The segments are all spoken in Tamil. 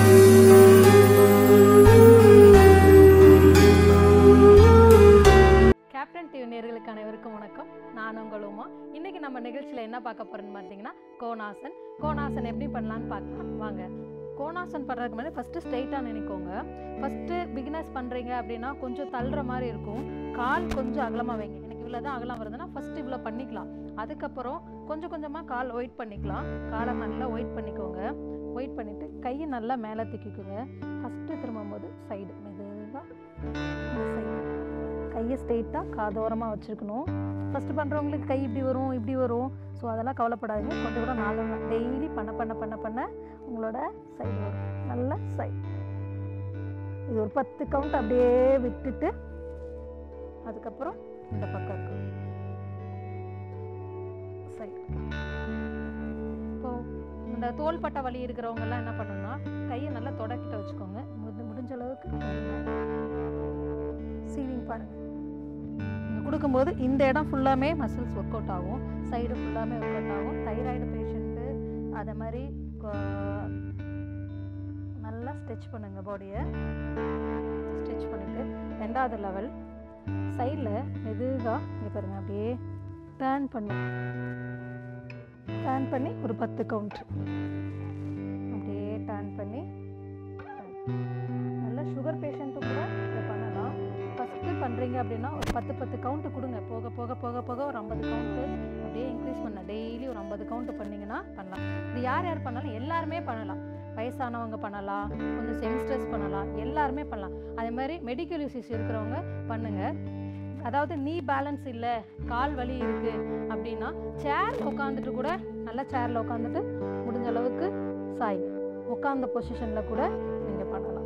கேப்டன் டிவி நேர்களுக்கு அனைவருக்கும் வணக்கம் நான் உங்கள் உமா இன்னைக்கு நம்ம நிகழ்ச்சியில் என்ன பார்க்க போறோம்னு பார்த்தீங்கன்னா கோணாசன் கோணாசன் எப்படி பண்ணலான்னு பார்க்கலாம் வாங்க கோணாசன் பண்ணுறதுக்கு முன்னாடி ஃபஸ்ட்டு ஸ்ட்ரைட்டாக நினைக்கோங்க ஃபஸ்ட்டு பிகினர்ஸ் பண்ணுறீங்க அப்படின்னா கொஞ்சம் தள்ளுற மாதிரி இருக்கும் கால் கொஞ்சம் அகலமாக வைங்க எனக்கு இவ்வளோ தான் அகலம் வருதுன்னா ஃபஸ்ட்டு இவ்வளோ பண்ணிக்கலாம் அதுக்கப்புறம் கொஞ்சம் கொஞ்சமாக கால் ஒயிட் பண்ணிக்கலாம் காலை நல்லா ஒயிட் பண்ணிக்கோங்க ஒயிட் பண்ணிவிட்டு கையை நல்லா மேலே தூக்கிக்கோங்க ஃபஸ்ட்டு திரும்பும்போது சைடு மெதுவாக இந்த சைடு கையை ஸ்ட்ரெயிட்டாக காதோரமாக வச்சுருக்கணும் ஃபஸ்ட்டு பண்ணுறவங்களுக்கு கை இப்படி வரும் இப்படி வரும் ஸோ அதெல்லாம் கவலைப்படாதீங்க கொஞ்சம் கூட நாலு டெய்லி பண்ண பண்ண பண்ண பண்ண உங்களோட சைடு வரும் நல்ல சைடு இது ஒரு பத்து கவுண்ட் அப்படியே விட்டுட்டு அதுக்கப்புறம் இந்த பக்கம் இருக்கு சைடு இப்போ இந்த தோள்பட்டை வலி இருக்கிறவங்கெல்லாம் என்ன பண்ணணும்னா கையை நல்லா தொடக்கிட்ட வச்சுக்கோங்க முடி- முடிஞ்ச அளவுக்கு சீலிங் பாருங்க இங்க கொடுக்கும்போது இந்த இடம் ஃபுல்லாமே மசில்ஸ் ஒர்க் அவுட் ஆகும் சைடு ஃபுல்லாமே ஒர்க் அவுட் ஆகும் தைராய்டு பேஷண்ட்டு அதை மாதிரி கொ- நல்லா ஸ்ட்ரெச் பண்ணுங்க பாடியை ஸ்ட்ரெச் பண்ணிட்டு ரெண்டாவது லெவல் சைடில் மெதுவாக இங்கே பாருங்க அப்படியே டேர்ன் பண்ணும் டேர்ன் பண்ணி ஒரு பத்து கவுண்ட் அப்படியே டேர்ன் பண்ணி நல்ல சுகர் பேஷண்ட்டும் கூட இதை பண்ணலாம் ஃபஸ்ட்டு பண்ணுறீங்க அப்படின்னா ஒரு பத்து பத்து கவுண்ட்டு கொடுங்க போக போக போக போக ஒரு ஐம்பது கவுண்ட்டு அப்படியே இன்க்ரீஸ் பண்ண டெய்லி ஒரு ஐம்பது கவுண்ட்டு பண்ணிங்கன்னா பண்ணலாம் இது யார் யார் பண்ணாலும் எல்லாருமே பண்ணலாம் வயசானவங்க பண்ணலாம் கொஞ்சம் செமிஸ்டர்ஸ் பண்ணலாம் எல்லாருமே பண்ணலாம் அதே மாதிரி மெடிக்கல் யூசேஜ் இருக்கிறவங்க பண்ணுங்கள் அதாவது நீ பேலன்ஸ் இல்லை கால் வலி இருக்குது அப்படின்னா சேர் உட்காந்துட்டு கூட நல்லா சேரில் உட்காந்துட்டு முடிஞ்ச அளவுக்கு சாய் உட்காந்த பொசிஷனில் கூட நீங்கள் பண்ணலாம்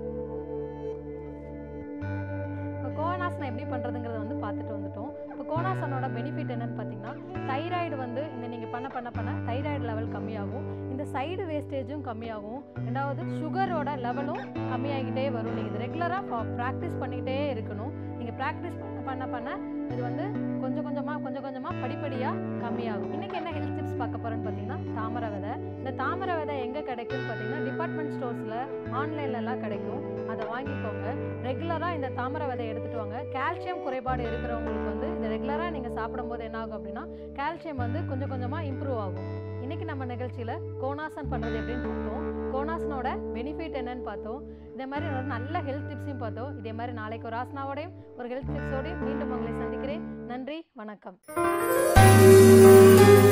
இப்போ கோணாசனம் எப்படி பண்ணுறதுங்கிறத வந்து பார்த்துட்டு வந்துட்டோம் இப்போ கோணாசனோட பெனிஃபிட் என்னன்னு பார்த்தீங்கன்னா தைராய்டு வந்து இந்த நீங்கள் பண்ண பண்ண பண்ண தைராய்டு லெவல் கம்மியாகும் இந்த சைடு வேஸ்டேஜும் கம்மியாகும் ரெண்டாவது சுகரோட லெவலும் கம்மியாகிட்டே வரும் நீங்கள் இது ரெகுலராக ப்ராக்டிஸ் பண்ணிக்கிட்டே இருக்கணும் நீங்கள் ப்ராக்டிஸ் பண்ண பண்ண பண்ண இது வந்து கொஞ்சம் கொஞ்சமாக கொஞ்சம் கொஞ்சமாக படிப்படியாக கம்மியாகும் இன்றைக்கி என்ன ஹெல்த் டிப்ஸ் பார்க்க போகிறோன்னு பார்த்தீங்கன்னா தாமரை விதை இந்த தாமரை விதை எங்கே கிடைக்கும்னு பார்த்தீங்கன்னா டிபார்ட்மெண்ட் ஸ்டோர்ஸில் ஆன்லைன்லலாம் கிடைக்கும் அதை வாங்கிக்கோங்க ரெகுலராக இந்த தாமரை விதை எடுத்துகிட்டு வாங்க கால்சியம் குறைபாடு இருக்கிறவங்களுக்கு வந்து இதை ரெகுலராக நீங்கள் சாப்பிடும்போது என்ன ஆகும் அப்படின்னா கால்சியம் வந்து கொஞ்சம் கொஞ்சமாக இம்ப்ரூவ் ஆகும் இன்றைக்கி நம்ம நிகழ்ச்சியில் கோணாசன் பண்ணுறது எப்படின்னு பார்த்தோம் கோணாசனோட பெனிஃபிட் என்னன்னு பார்த்தோம் இதே மாதிரி ஒரு நல்ல ஹெல்த் டிப்ஸையும் பார்த்தோம் இதே மாதிரி நாளைக்கு ஒரு ஆசனாவோடையும் ஒரு ஹெல்த் டிப்ஸோடையும் மீண்டும் உங்களை சந்திக்கிறேன் நன்றி வணக்கம்